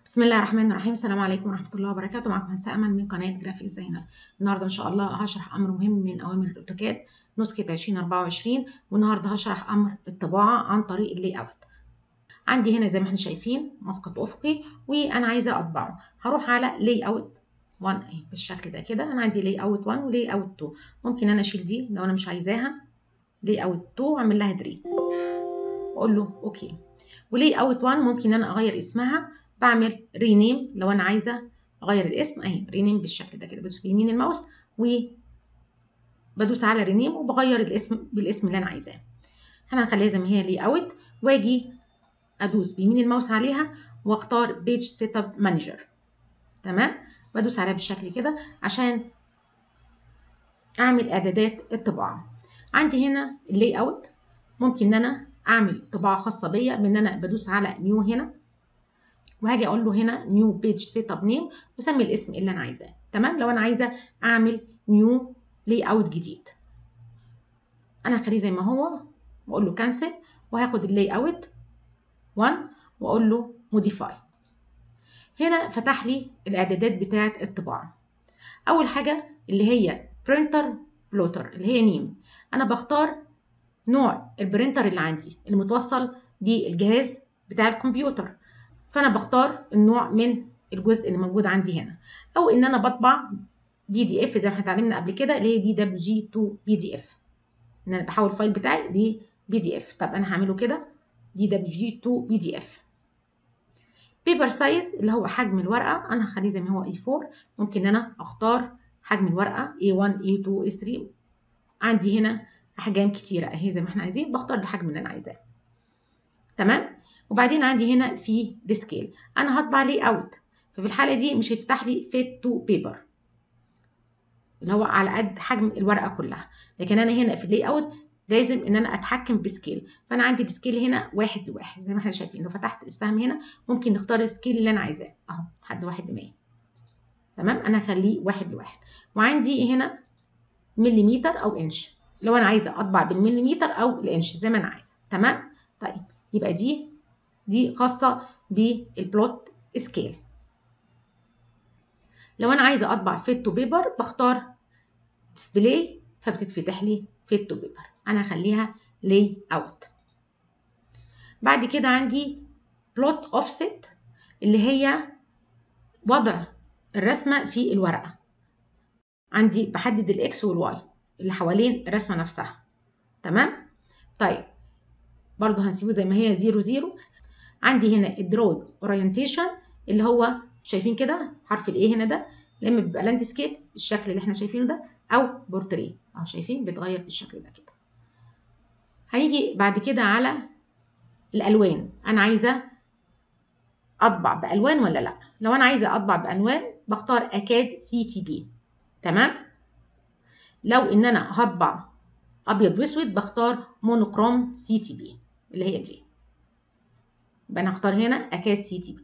بسم الله الرحمن الرحيم السلام عليكم ورحمة الله وبركاته معكم هندسة أمل من قناة جرافيك ديزاينر النهاردة إن شاء الله هشرح أمر مهم من أوامر الأوتوكاد نسخة 2024 والنهاردة هشرح أمر الطباعة عن طريق اللي أوت عندي هنا زي ما احنا شايفين مسقط أفقي وأنا عايزة أطبعه هروح على لي أوت 1 اهي بالشكل ده كده أنا عندي لي أوت 1 ولي أوت 2 ممكن أنا أشيل دي لو أنا مش عايزاها لي أوت 2 وأعمل لها دريت وأقول له أوكي ولي أوت 1 ممكن أنا أغير اسمها بعمل رينيم لو انا عايزه اغير الاسم اهي رينيم بالشكل ده كده بدوس بيمين الماوس وبدوس على رينيم وبغير الاسم بالاسم اللي انا عايزاه انا هخليها زي ما هي لي اوت واجي ادوس بيمين الماوس عليها واختار بيج سيت اب مانجر تمام بدوس عليها بالشكل كده عشان اعمل اعدادات الطباعه عندي هنا اللي اوت ممكن ان انا اعمل طباعه خاصه بيا بان انا بدوس على نيو هنا وهاجي اقول له هنا نيو بيج سيت اب نيم واسمي الاسم اللي انا عايزاه تمام لو انا عايزه اعمل نيو لاي اوت جديد انا هخليه زي ما هو واقول له كانسل وهاخد اللاي اوت 1 واقول له موديفاي هنا فتح لي الاعدادات بتاعه الطباعه اول حاجه اللي هي برينتر بلوتر اللي هي نيم انا بختار نوع البرينتر اللي عندي اللي متوصل بالجهاز بتاع الكمبيوتر فانا بختار النوع من الجزء اللي موجود عندي هنا او ان انا بطبع بي دي اف زي ما احنا اتعلمنا قبل كده اللي هي دي دبليو جي 2 بي دي اف ان انا بحول الفايل بتاعي ل بي دي اف طب انا هعمله كده دي دبليو جي 2 بي دي اف بيبر سايز اللي هو حجم الورقه انا هخليه زي ما هو اي 4 ممكن ان انا اختار حجم الورقه A1 A2 A3 عندي هنا احجام كتيره اهي زي ما احنا عايزين بختار الحجم اللي انا عايزاه تمام وبعدين عندي هنا في السكيل انا هطبع لي اوت ففي الحاله دي مش هيفتح لي فيت تو بيبر اللي هو على قد حجم الورقه كلها لكن انا هنا في اللي اوت لازم ان انا اتحكم بسكيل فانا عندي السكيل هنا واحد لواحد زي ما احنا شايفين لو فتحت السهم هنا ممكن نختار السكيل اللي انا عايزاه اهو لحد واحد لمية تمام انا هخليه واحد لواحد وعندي هنا مليمتر او انش لو انا عايزه اطبع بالمليمتر او الانش زي ما انا عايزه تمام طيب يبقى دي دي خاصة بالبلوت سكيل لو أنا عايزة أطبع فيت تو بيبر بختار ديسبلاي فبتتفتح لي فيت تو بيبر أنا هخليها لاي أوت بعد كده عندي بلوت أوفست اللي هي وضع الرسمة في الورقة عندي بحدد الإكس والواي اللي حوالين الرسمة نفسها تمام طيب برضو هنسيبه زي ما هي زيرو زيرو عندي هنا الدروج اورينتيشن اللي هو شايفين كده حرف الايه هنا ده لما بيبقى لاندسكيب الشكل اللي احنا شايفينه ده او بورتريه اهو شايفين بيتغير بالشكل ده كده هنيجي بعد كده على الالوان انا عايزه اطبع بالوان ولا لا لو انا عايزه اطبع بالوان بختار اكاد سي تي بي تمام لو ان انا هطبع ابيض واسود بختار مونوكروم سي تي بي اللي هي دي يبقى انا هختار هنا اكاد سي تي بي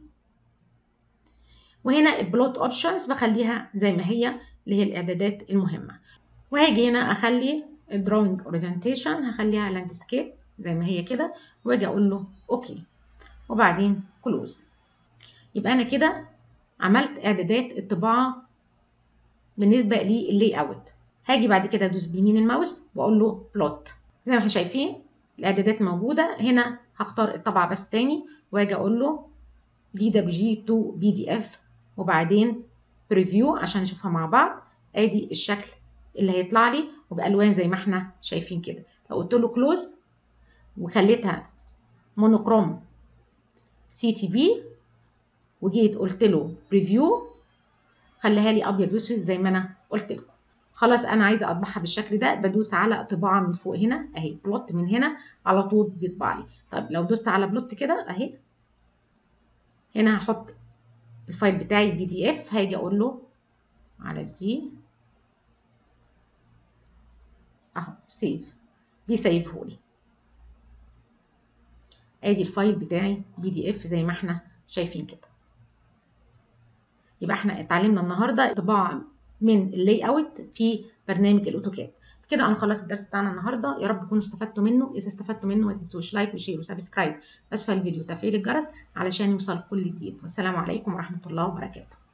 وهنا البلوت اوبشنز بخليها زي ما هي اللي هي الاعدادات المهمه وهاجي هنا اخلي الدروينج اورينتيشن هخليها لاندسكيب زي ما هي كده واجي اقول له اوكي وبعدين كلوز يبقى انا كده عملت اعدادات الطباعه بالنسبه للي اوت هاجي بعد كده ادوس بيمين الماوس واقول له بلوت زي ما احنا شايفين الاعدادات موجوده هنا هختار الطبعه بس تاني واجي اقول له دي دبليو جي 2 بي دي اف وبعدين بريفيو عشان نشوفها مع بعض ادي الشكل اللي هيطلع لي وبالوان زي ما احنا شايفين كده لو قلت له كلوز وخليتها مونوكروم سي تي بي وجيت قلت له بريفيو خليها لي ابيض واسود زي ما انا قلت لكم خلاص انا عايزه اطبعها بالشكل ده بدوس على طباعه من فوق هنا اهي بلوت من هنا على طول بيطبع لي طب لو دوست على بلوت كده اهي هنا هحط الفايل بتاعي بي دي اف هاجي اقول له على دي اهو سيف بيسيفه لي ادي الفايل بتاعي بي دي اف زي ما احنا شايفين كده يبقى احنا اتعلمنا النهارده طباعه من اللاي اوت في برنامج الاوتوكاد كده انا خلصت الدرس بتاعنا النهارده يا رب تكونوا استفدتوا منه اذا استفدتوا منه ما تنسوش لايك وشير وسبسكرايب اسفل الفيديو وتفعيل الجرس علشان يوصل كل جديد والسلام عليكم ورحمه الله وبركاته